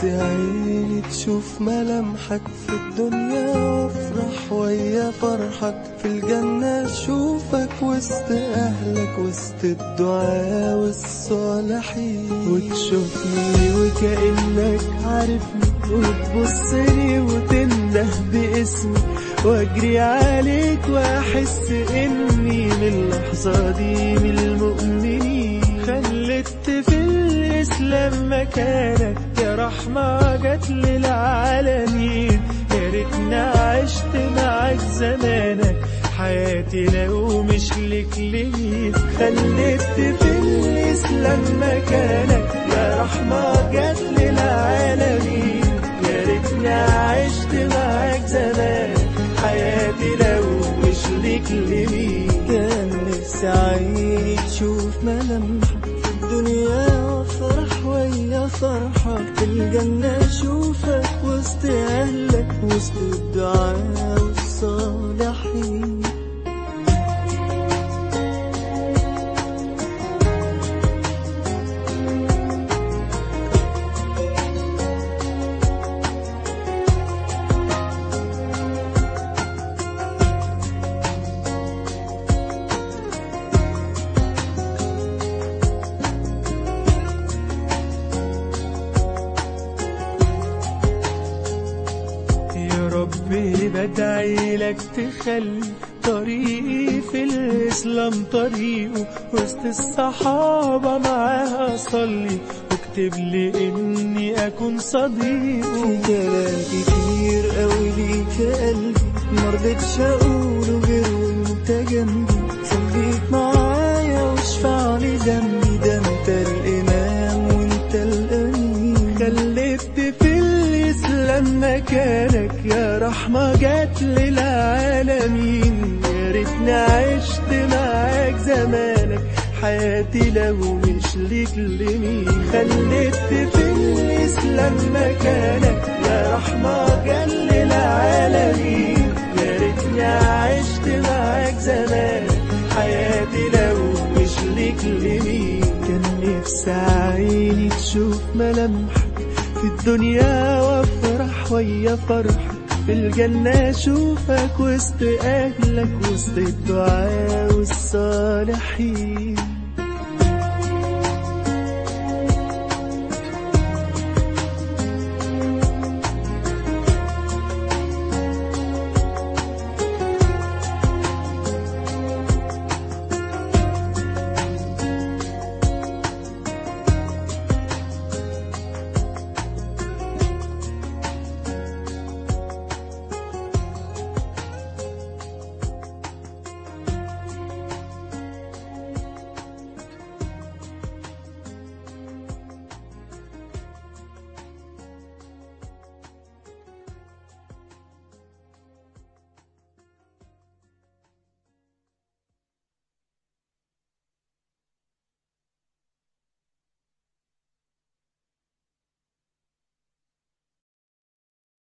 نفسي عيني تشوف ملامحك في الدنيا وافرح ويا فرحك في الجنة اشوفك وسط اهلك وسط الدعاء والصالحين وتشوفني وكأنك عارفني وتبصلي وتنده باسمي واجري عليك واحس اني من اللحظة دي من المؤمنين خلت في الاسلام مكانك يا رحمة جت للعالمين يا ريتنا عشت معاك زمانك حياتي لو مش لك ليه خلت في الاسلام مكانك يا رحمة جت للعالمين يا ريتنا عشت معاك زمانك حياتي لو مش لك لمين كان نفسي عيني تشوف ملامحك في الدنيا وافرح ويا فرحك في الجنة اشوفك وسط اهلك وسط الدعاء والصالحين يا ربي بدعي لك تخلي طريقي في الإسلام طريقه وسط الصحابة معاها صلي واكتب لي إني أكون صديقه في كلام كتير قوي ليك في قلبي مرضتش اقوله غير وانت جنبي خليك معايا واشفع لي ذنبي ده انت الامام وانت الامين خليت في الإسلام مكانك يا رحمة جات للعالمين يا ريتني عشت معاك زمانك حياتي لو مش ليك لمين خليت في الإسلام مكانك يا رحمة جات للعالمين يا ريتني عشت معاك زمانك حياتي لو مش ليك لمين كان نفسي عيني تشوف ملامحك في الدنيا وافرح ويا فرحك في الجنة اشوفك وسط اهلك وسط الدعاء والصالحين